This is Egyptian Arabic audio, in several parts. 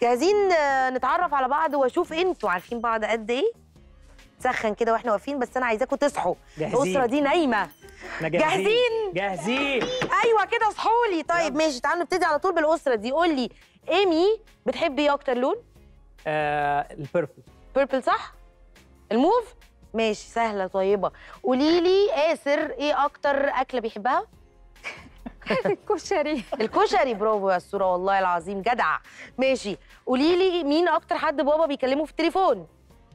جاهزين آه، نتعرف على بعض واشوف انتوا عارفين بعض قد ايه سخن كده واحنا واقفين بس انا عايزاكم تصحوا جاهزين. الاسره دي نايمه احنا جاهزين؟ جاهزين ايوه كده اصحوا لي طيب ماشي تعالوا نبتدي على طول بالاسره دي قول لي ايمي بتحبي ايه اكتر لون آه البيربل بيربل صح الموف ماشي سهله طيبه قولي لي آسر ايه اكتر اكله بيحبها كشري الكشري برافو يا الصوره والله العظيم جدع ماشي قولي لي مين اكتر حد بابا بيكلمه في التليفون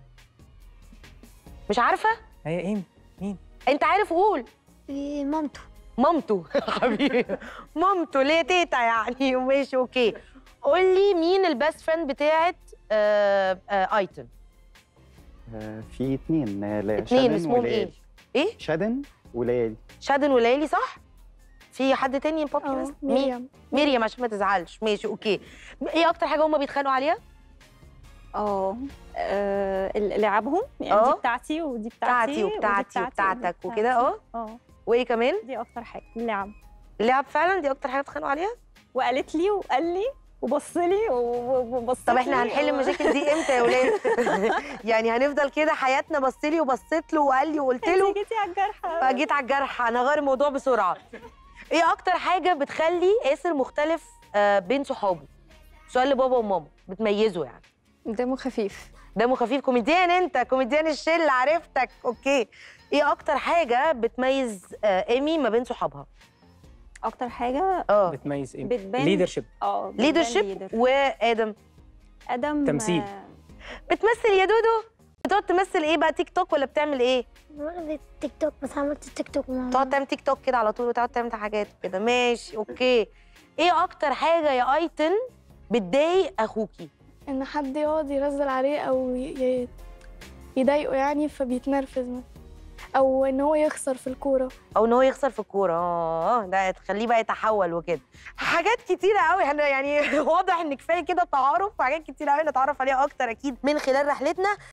مش عارفه هي ايه مين انت عارف قول مامته مامته حبيبي مامته ليه تيتا يعني ماشي اوكي قول لي مين البيست فريند بتاعت آه آه ايتن آه، في اتنين آه، لا اتنين شادن اسمهم ايه وليالي. ايه شادن وليالي شادن وليلي صح في حد تاني بابي اه بس مين مريم مريم عشان ما تزعلش ماشي اوكي ايه اكتر حاجه هما بيتخانقوا عليها اه آه، لعبهم يعني اه. دي بتاعتي ودي بتاعتي بتاعتي ودي وبتاعتي ودي وبتاعتك وكده بتاعتي. اه اه وايه كمان دي اكتر حاجه اللعب اللعب فعلا دي اكتر حاجه بتتخانقوا عليها وقالت لي وقال لي وبص لي وبص طب احنا هنحل المشاكل دي امتى يا ولاد يعني هنفضل كده حياتنا بص لي وبصيت له وقال لي وقلت له انت جيتي على الجرح فجيت على الجرح انا هغير الموضوع بسرعه ايه اكتر حاجه بتخلي ياسر مختلف آه، بين صحابه سؤال لبابا وماما بتميزه يعني دمه خفيف دمه خفيف كوميديان انت كوميديان الشله عرفتك اوكي ايه اكتر حاجه بتميز آه، ايمي ما بين صحابها اكتر حاجه اه بتميز ايه بتبان ليدرشيب اه بتبان ليدرشيب leader. وادم ادم تمثيل. آه، بتمثل يا دودو بتقعد تمثل ايه بقى تيك توك ولا بتعمل ايه بعمل تيك توك بس عملت تيك توك مع تقعد تعمل تيك توك كده على طول وتقعد تعمل حاجات كده ماشي اوكي ايه اكتر حاجه يا ايتن بتضايق اخوكي ان حد يقعد يرزل عليه او ي- ي- يضايقه يعني فبيتنرفز مثلا او ان هو يخسر في الكوره او ان هو يخسر في الكوره اه ده تخليه بقى يتحول وكده حاجات كتيره قوي احنا يعني واضح ان كفايه كده تعارف وحاجات كتيره قوي نتعرف عليها اكتر اكيد من خلال رحلتنا